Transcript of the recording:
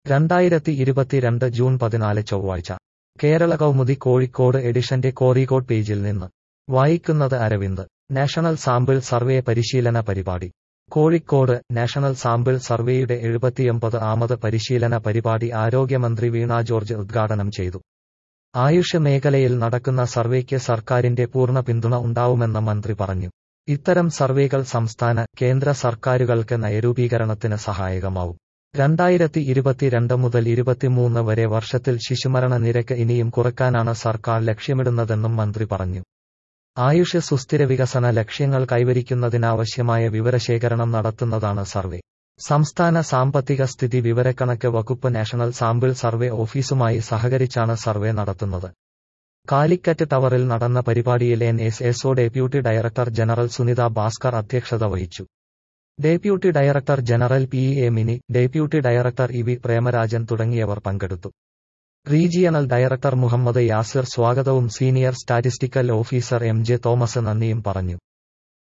രണ്ടായിരത്തി ഇരുപത്തിരണ്ട് ജൂൺ പതിനാല് ചൊവ്വാഴ്ച കേരള കൗമുദി കോഴിക്കോട് എഡിഷന്റെ കോറിക്കോട് പേജിൽ നിന്ന് വായിക്കുന്നത് അരവിന്ദ് നാഷണൽ സാമ്പിൾ സർവേ പരിശീലന പരിപാടി കോഴിക്കോട് നാഷണൽ സാമ്പിൾ സർവേയുടെ എഴുപത്തിയൊമ്പത് ആമത് പരിശീലന പരിപാടി ആരോഗ്യമന്ത്രി വീണ ജോർജ് ഉദ്ഘാടനം ചെയ്തു ആയുഷ് മേഖലയിൽ നടക്കുന്ന സർവേക്ക് സർക്കാരിന്റെ പൂർണ്ണ പിന്തുണ ഉണ്ടാവുമെന്ന് മന്ത്രി പറഞ്ഞു ഇത്തരം സർവേകൾ സംസ്ഥാന കേന്ദ്ര സർക്കാരുകൾക്ക് നയരൂപീകരണത്തിന് സഹായകമാവും രണ്ടായിരത്തി ഇരുപത്തിരണ്ട് മുതൽ ഇരുപത്തിമൂന്ന് വരെ വർഷത്തിൽ ശിശുമരണ നിരക്ക് ഇനിയും കുറയ്ക്കാനാണ് സർക്കാർ ലക്ഷ്യമിടുന്നതെന്നും മന്ത്രി പറഞ്ഞു ആയുഷ് സുസ്ഥിര വികസന ലക്ഷ്യങ്ങൾ കൈവരിക്കുന്നതിനാവശ്യമായ വിവരശേഖരണം നടത്തുന്നതാണ് സർവേ സംസ്ഥാന സാമ്പത്തിക സ്ഥിതി വിവരക്കണക്ക് വകുപ്പ് നാഷണൽ സാമ്പിൾ സർവേ ഓഫീസുമായി സഹകരിച്ചാണ് സർവേ നടത്തുന്നത് കാലിക്കറ്റ് ടവറിൽ നടന്ന പരിപാടിയിൽ N S SO deputy director general Sunitha Bhaskar അധ്യക്ഷത വഹിച്ചു deputy director general P A Mini deputy director E V Premarajan തുടങ്ങിയവർ പങ്കെടുത്തു റീജിയണൽ ഡയറക്ടർ മുഹമ്മദ് യാസിർ സ്വാഗതവും senior statistical officer M J Thomas നന്ദിയും പറഞ്ഞു